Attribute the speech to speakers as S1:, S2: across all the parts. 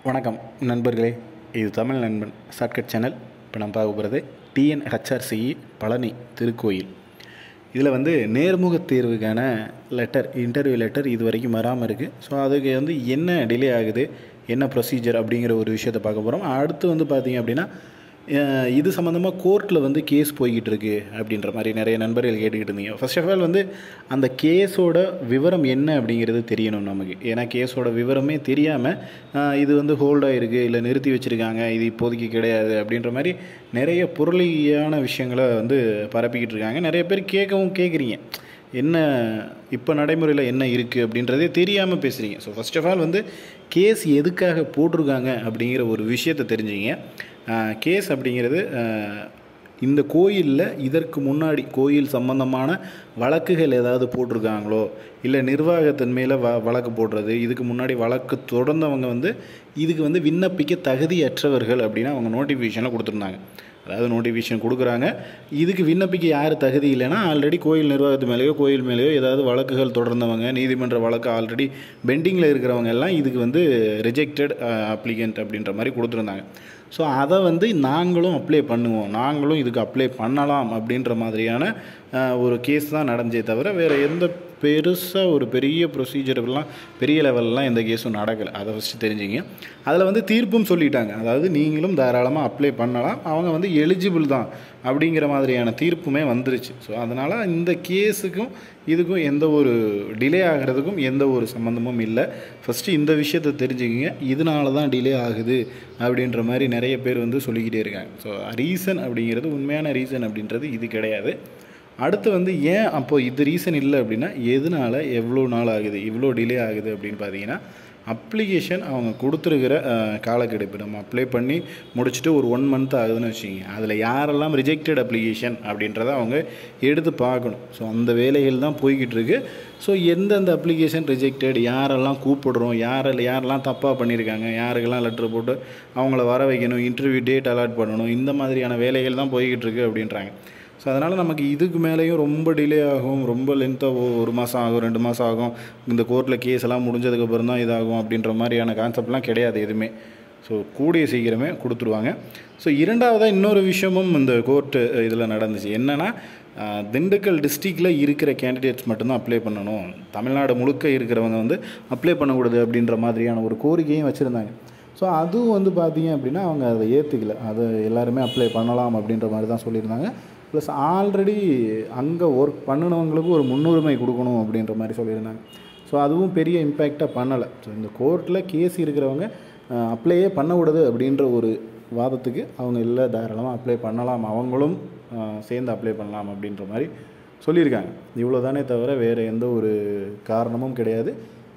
S1: வணக்கம் நண்பர்களே இது தமிழ் நண்பன் ஷார்ட்கட் சேனல் இப்போ நம்ம பார்க்க போகிறது டிஎன்ஹெச்ஆர்சிஇ பழனி திருக்கோயில் இதில் வந்து நேர்முக தேர்வுக்கான லெட்டர் இன்டர்வியூ லெட்டர் இது வரைக்கும் வராமல் இருக்குது ஸோ அதுக்கு வந்து என்ன டிலே ஆகுது என்ன ப்ரொசீஜர் அப்படிங்கிற ஒரு விஷயத்தை பார்க்க போகிறோம் அடுத்து வந்து பார்த்திங்க அப்படின்னா அஹ், இது சம்மந்தமாக கோர்ட்டில் வந்து கேஸ் போய்கிட்டு இருக்கு அப்படின்ற மாதிரி நிறைய நண்பர்கள் கேட்டுக்கிட்டு இருந்தீங்க ஃபர்ஸ்ட் ஆஃப் ஆல் வந்து அந்த கேஸோட விவரம் என்ன அப்படிங்கிறது தெரியணும் நமக்கு ஏன்னா கேஸோட விவரமே தெரியாமல் இது வந்து ஹோல்ட் ஆகிருக்கு இல்லை நிறுத்தி வச்சுருக்காங்க இது இப்போதைக்கு கிடையாது அப்படின்ற மாதிரி நிறைய பொருளியான விஷயங்களை வந்து பரப்பிக்கிட்டு இருக்காங்க நிறைய பேர் கேட்கவும் கேட்குறீங்க என்ன இப்போ நடைமுறையில் என்ன இருக்குது அப்படின்றதே தெரியாமல் பேசுகிறீங்க ஸோ ஃபர்ஸ்ட் ஆஃப் ஆல் வந்து கேஸ் எதுக்காக போட்டிருக்காங்க அப்படிங்கிற ஒரு விஷயத்தை தெரிஞ்சுங்க கேஸ் அப்படிங்கிறது ஆஹ், இந்த கோயிலில் இதற்கு முன்னாடி கோயில் சம்பந்தமான வழக்குகள் ஏதாவது போட்டிருக்காங்களோ இல்லை நிர்வாகத்தின் மேலே வ வழக்கு போடுறது இதுக்கு முன்னாடி வழக்கு தொடர்ந்தவங்க வந்து இதுக்கு வந்து விண்ணப்பிக்க தகுதியற்றவர்கள் அப்படின்னு அவங்க நோட்டிஃபிகேஷனில் கொடுத்துருந்தாங்க அதாவது நோட்டிஃபிகேஷன் கொடுக்குறாங்க இதுக்கு விண்ணப்பிக்க யார் தகுதி இல்லைன்னா ஆல்ரெடி கோயில் நிர்வாகத்து மேலேயோ கோயில் மேலேயோ ஏதாவது வழக்குகள் தொடர்ந்தவங்க நீதிமன்ற வழக்கு ஆல்ரெடி பெண்டிங்கில் இருக்கிறவங்க எல்லாம் இதுக்கு வந்து ரிஜெக்டட் அப்ளிகண்ட் அப்படின்ற மாதிரி கொடுத்துருந்தாங்க ஸோ அதை வந்து நாங்களும் அப்ளை பண்ணுவோம் நாங்களும் இதுக்கு அப்ளை பண்ணலாம் அப்படின்ற மாதிரியான அஹ், ஒரு கேஸ் தான் நடந்தே தவிர வேறு எந்த பெருசாக ஒரு பெரிய ப்ரொசீஜர்லாம் பெரிய லெவல்லாம் எந்த கேஸும் நடக்கலை அதை ஃபஸ்ட்டு தெரிஞ்சுங்க அதில் வந்து தீர்ப்பும் சொல்லிட்டாங்க அதாவது நீங்களும் தாராளமாக அப்ளை பண்ணலாம் அவங்க வந்து எலிஜிபிள் தான் அப்படிங்கிற மாதிரியான தீர்ப்புமே வந்துருச்சு ஸோ அதனால் இந்த கேஸுக்கும் இதுக்கும் எந்த ஒரு டிலே ஆகிறதுக்கும் எந்த ஒரு சம்மந்தமும் இல்லை ஃபஸ்ட்டு இந்த விஷயத்தை தெரிஞ்சுக்கிங்க இதனால தான் டிலே ஆகுது அப்படின்ற மாதிரி நிறைய பேர் வந்து சொல்லிக்கிட்டே இருக்காங்க ஸோ ரீசன் அப்படிங்கிறது உண்மையான ரீசன் அப்படின்றது இது கிடையாது அடுத்து வந்து ஏன் அப்போ இது ரீசன் இல்லை அப்படின்னா எதனால எவ்வளோ நாள் ஆகுது இவ்வளோ டிலே ஆகுது அப்படின்னு பார்த்தீங்கன்னா அப்ளிகேஷன் அவங்க கொடுத்துருக்கிற அஹ், காலக்கெடு இப்போ நம்ம அப்ளை பண்ணி முடிச்சுட்டு ஒரு ஒன் மந்த் ஆகுதுன்னு வச்சுக்கிங்க அதில் யாரெல்லாம் ரிஜெக்டட் அப்ளிகேஷன் அப்படின்றத அவங்க எடுத்து பார்க்கணும் ஸோ அந்த வேலைகள் தான் போய்கிட்டு இருக்கு ஸோ எந்தெந்த அப்ளிகேஷன் ரிஜெக்டட் யாரெல்லாம் கூப்பிடுறோம் யாரில் யாரெல்லாம் தப்பாக பண்ணியிருக்காங்க யாருக்கெல்லாம் லெட்ரு போட்டு அவங்கள வர வைக்கணும் இன்டர்வியூ டேட் அலாட் பண்ணணும் இந்த மாதிரியான வேலைகள் தான் போய்கிட்டு இருக்கு அப்படின்றாங்க ஸோ அதனால் நமக்கு இதுக்கு மேலேயும் ரொம்ப டிலே ஆகும் ரொம்ப லென்த்தாக ஒரு மாதம் ஆகும் ரெண்டு மாதம் ஆகும் இந்த கோர்ட்டில் கேஸ் எல்லாம் முடிஞ்சதுக்கப்புறம் தான் இதாகும் அப்படின்ற மாதிரியான கான்செப்ட்லாம் கிடையாது எதுவுமே ஸோ கூடிய சீக்கிரமே கொடுத்துருவாங்க ஸோ இரண்டாவதாக இன்னொரு விஷயமும் இந்த கோர்ட்டு இதில் நடந்துச்சு என்னென்னா ஆஹ், திண்டுக்கல் டிஸ்ட்ரிக்டில் இருக்கிற கேண்டிடேட்ஸ் மட்டும்தான் அப்ளை பண்ணணும் தமிழ்நாடு முழுக்க இருக்கிறவங்க வந்து அப்ளை பண்ணக்கூடாது அப்படின்ற மாதிரியான ஒரு கோரிக்கையும் வச்சுருந்தாங்க ஸோ அதுவும் வந்து பார்த்தீங்க அப்படின்னா அவங்க அதை ஏற்றுக்கல அது எல்லாருமே அப்ளை பண்ணலாம் அப்படின்ற மாதிரி தான் சொல்லியிருந்தாங்க ப்ளஸ் ஆல்ரெடி அங்கே ஒர்க் பண்ணினவங்களுக்கு ஒரு முன்னுரிமை கொடுக்கணும் அப்படின்ற மாதிரி சொல்லியிருந்தாங்க ஸோ அதுவும் பெரிய இம்பேக்டாக பண்ணலை ஸோ இந்த கோர்ட்டில் கேஸ் இருக்கிறவங்க அப்ளையே பண்ணக்கூடாது அப்படின்ற ஒரு வாதத்துக்கு அவங்க இல்லை தாராளமாக அப்ளை பண்ணலாம் அவங்களும் அஹ், சேர்ந்து அப்ளை பண்ணலாம் அப்படின்ற மாதிரி சொல்லியிருக்காங்க இவ்வளோ தானே தவிர வேறு எந்த ஒரு காரணமும் கிடையாது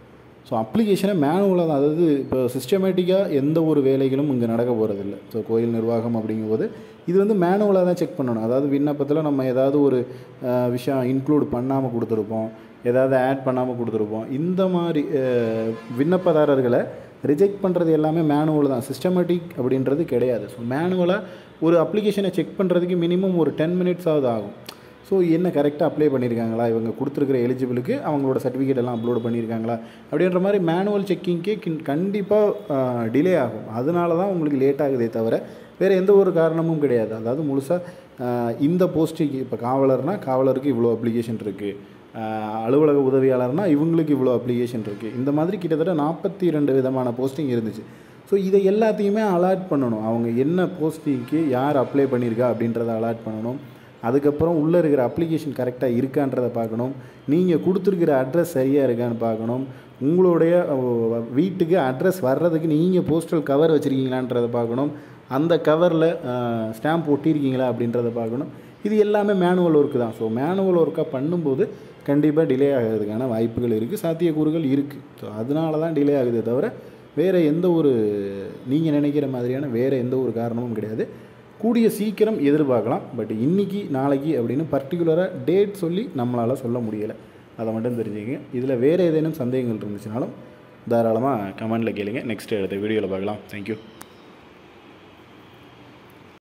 S1: ஸோ அப்ளிகேஷனை மேனுவலாக தான் அதாவது இப்போ சிஸ்டமேட்டிக்காக எந்த ஒரு வேலைகளும் இங்கே நடக்க போகிறதில்ல ஸோ கோயில் நிர்வாகம் அப்படிங்கும்போது இது வந்து மேனுவலாக தான் செக் பண்ணணும் அதாவது விண்ணப்பத்தில் நம்ம ஏதாவது ஒரு அஹ், விஷயம் இன்க்ளூட் பண்ணாமல் கொடுத்துருப்போம் ஏதாவது ஆட் பண்ணாமல் கொடுத்துருப்போம் இந்த மாதிரி அஹ், விண்ணப்பதாரர்களை ரிஜெக்ட் பண்ணுறது எல்லாமே மேனுவல் தான் சிஸ்டமேட்டிக் அப்படின்றது கிடையாது ஸோ மேனுவலாக ஒரு அப்ளிகேஷனை செக் பண்ணுறதுக்கு மினிமம் ஒரு டென் மினிட்ஸாவது ஆகும் ஸோ என்ன கரெக்டாக அப்ளை பண்ணியிருக்காங்களா இவங்க கொடுத்துருக்குற எலிஜிபிளுக்கு அவங்களோட சர்டிஃபிகேட் எல்லாம் அப்லோட் பண்ணியிருக்காங்களா அப்படின்ற மாதிரி மேனுவல் செக்கிங்க்கே கின் கண்டிப்பாக டிலே ஆகும் அதனால தான் உங்களுக்கு லேட் ஆகுதே தவிர வேறு எந்த ஒரு காரணமும் கிடையாது அதாவது முழுசாக இந்த போஸ்ட்டுக்கு இப்போ காவலர்னால் காவலருக்கு இவ்வளோ அப்ளிகேஷன் இருக்குது அலுவலக உதவியாளர்னால் இவங்களுக்கு இவ்வளோ அப்ளிகேஷன் இருக்குது இந்த மாதிரி கிட்டத்தட்ட நாற்பத்தி ரெண்டு விதமான போஸ்டிங் இருந்துச்சு ஸோ இதை எல்லாத்தையுமே அலாட் பண்ணணும் அவங்க என்ன போஸ்டிங்க்கு யார் அப்ளை பண்ணியிருக்கா அப்படின்றத அலாட் பண்ணணும் அதுக்கப்புறம் உள்ளே இருக்கிற அப்ளிகேஷன் கரெக்டாக இருக்கான்றதை பார்க்கணும் நீங்கள் கொடுத்துருக்கிற அட்ரஸ் சரியாக இருக்கான்னு பார்க்கணும் உங்களுடைய அஹ், வீட்டுக்கு அட்ரஸ் வர்றதுக்கு நீங்கள் போஸ்டல் கவர் வச்சுருக்கீங்களான்றதை பார்க்கணும் அந்த கவரில் ஸ்டாம்ப் ஒட்டியிருக்கீங்களா அப்படின்றத பார்க்கணும் இது எல்லாமே மேனுவல் ஒர்க்கு தான் ஸோ மேனுவல் ஒர்க்காக பண்ணும்போது கண்டிப்பாக டிலே ஆகிறதுக்கான வாய்ப்புகள் இருக்குது சாத்தியக்கூறுகள் இருக்குது ஸோ அதனால தான் டிலே ஆகுதே தவிர வேறு எந்த ஒரு நீங்கள் நினைக்கிற மாதிரியான வேறு எந்த ஒரு காரணமும் கிடையாது கூடிய சீக்கிரம் எதிர்பார்க்கலாம் பட் இன்னைக்கு நாளைக்கு அப்படின்னு பர்டிகுலராக டேட் சொல்லி நம்மளால் சொல்ல முடியலை அதை மட்டும் தெரிஞ்சுக்கங்க இதில் வேறு ஏதேனும் சந்தேகங்கள் இருந்துச்சுனாலும் தாராளமாக கமெண்டில் கேளுங்க நெக்ஸ்ட் அடுத்த வீடியோவில் பார்க்கலாம் தேங்க்யூ